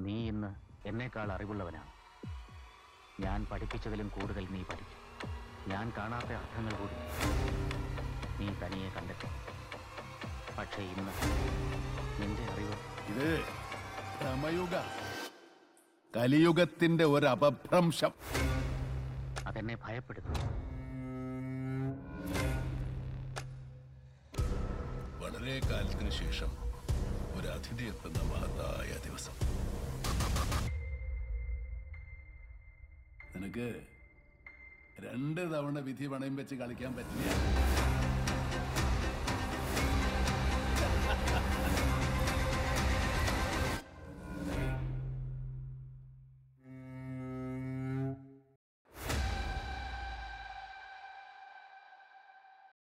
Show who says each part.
Speaker 1: നീ ഇന്ന് എന്നേക്കാൾ അറിവുള്ളവനാണ് ഞാൻ പഠിപ്പിച്ചതിലും കൂടുതൽ നീ പഠിക്കും ഞാൻ കാണാത്ത അർത്ഥങ്ങൾ കൂടി നീ തനിയെ കണ്ടെത്തും പക്ഷേ ഇന്ന് നിന്റെ അറിവ്
Speaker 2: ഇത് ഭ്രമയുഗ കലിയുഗത്തിന്റെ ഒരു അപഭ്രംശം
Speaker 1: അതെന്നെ ഭയപ്പെടുന്നു
Speaker 2: വളരെ കാലത്തിന് ശേഷം ഒരു അതിഥി എത്തുന്ന മഹത്തായ ദിവസം നിനക്ക് രണ്ട് തവണ വിധി പണയം വെച്ച് കളിക്കാൻ പറ്റില്ല